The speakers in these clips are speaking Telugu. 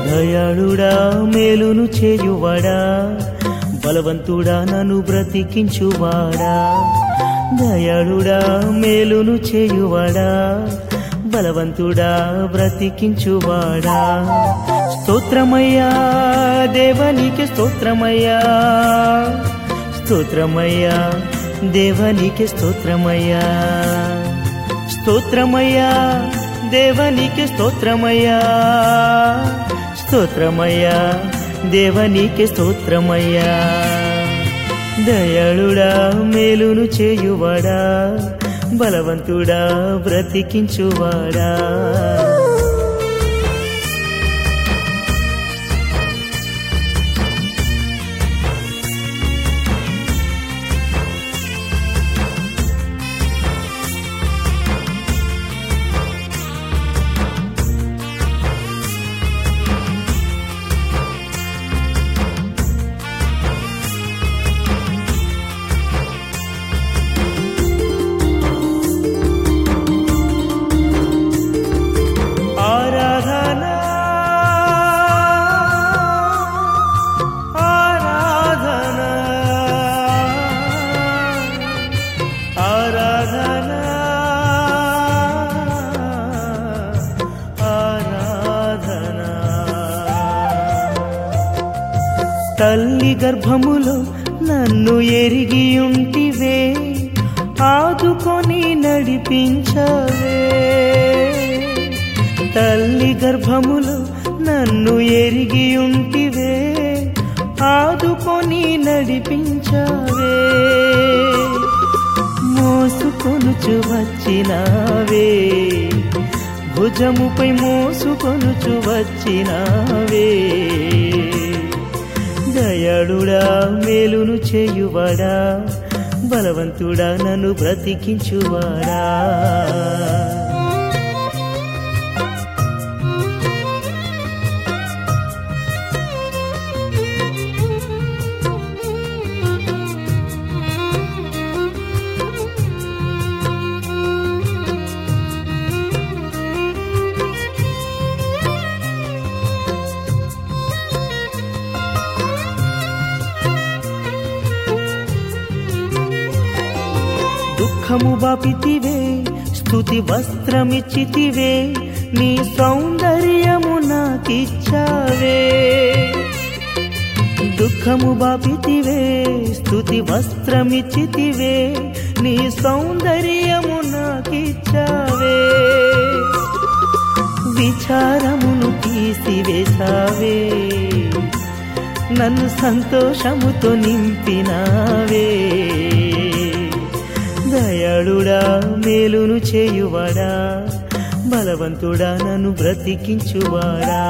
దయాళుడా మేలును చేయువాడా బలవంతుడా నన్ను బ్రతికించువాడా దయాళుడా మేలును చేయువాడా బలవంతుడా బ్రతికించువాడా స్తోత్రమయ్యా దేవనికి స్తోత్రమయ్యా స్తోత్రమయ్యా దేవనికి స్తోత్రమయ్యా స్తోత్రమయ్యా దేవనికి స్తోత్రమయ్యా స్తోత్రమయ్యా దేవనికి స్తోత్రమయ్యా దయాళుడా మేలును చేయువాడా బలవంతుడా బ్రతికించువాడా ఆరాధన ఆరాధన ఆరాధన ఆరాధన తల్లి గర్భములో నన్ను ఎరిగి ఉంటివే ఆదుకొని నడిపించవే తల్లి గర్భములో నన్ను ఎరిగి ఉంటివే ఆదుకొని నడిపించవే మోసుకొనుచు వచ్చినావే భుజముపై మోసుకొనుచు వచ్చినావే దయాళుడా మేలును చేయువాడా బలవంతుడా నన్ను బ్రతికించువాడా దుఃఖము బాపితివే స్థుతి వస్త్రమిచ్చితివే నీ సౌందర్యము నాకిచ్చావే దుఃఖము బాపితివే స్థుతి వస్త్రమిచ్చితివే నీ సౌందర్యము నాకిచ్చావే విచారమును తీసివేశావే నన్ను సంతోషముతో నింపినావే దయాళుడా మేలును చేయువాడా బలవంతుడా నన్ను బ్రతికించువాడా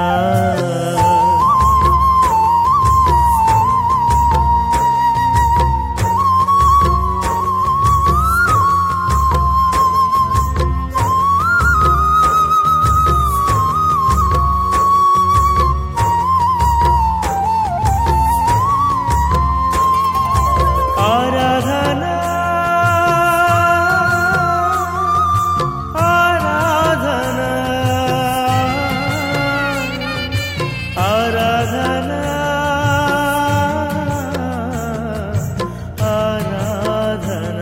ఆరాధన ఆరాధన ఆరాధన ఆరాధన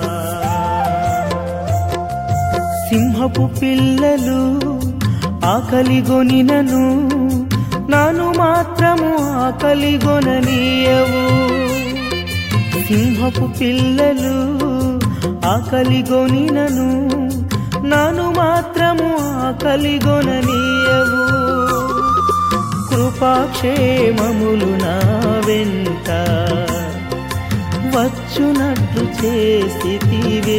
సింహపు పిల్లలు ఆకలిగొనినను నాను మాత్రము ఆకలిగొననీయవు సింహపు పిల్లలు ఆకలిగొనినను నాను మాత్రము ఆకలిగొననీయవు కృపాక్షేమములు నా వెంట వచ్చునట్లు చేసితివే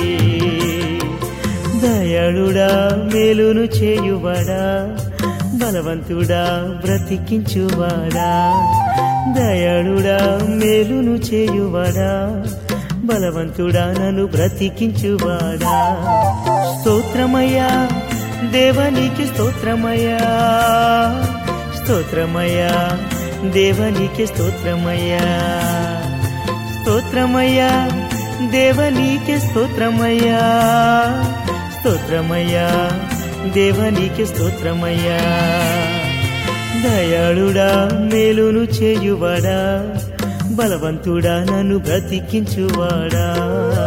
దయాళుడా మేలును చేయువాడా బలవంతుడా బ్రతికించువాడా దయాళుడా మేలును చేయువాడా బలవంతుడా నన్ను బ్రతికించువాడా స్తోత్రమయ్యా దేవనికి స్తోత్రమయ్యా స్తోత్రమయ్యా దేవనికి స్తోత్రమయ్యా స్తోత్రమయ్యా దేవనికి స్తోత్రమయ్యా స్తోత్రమయ్యా దేవనికి స్తోత్రమయ్యా దయాళుడా మేలును చేయువాడా బలవంతుడా నన్ను బ్రతికించువాడా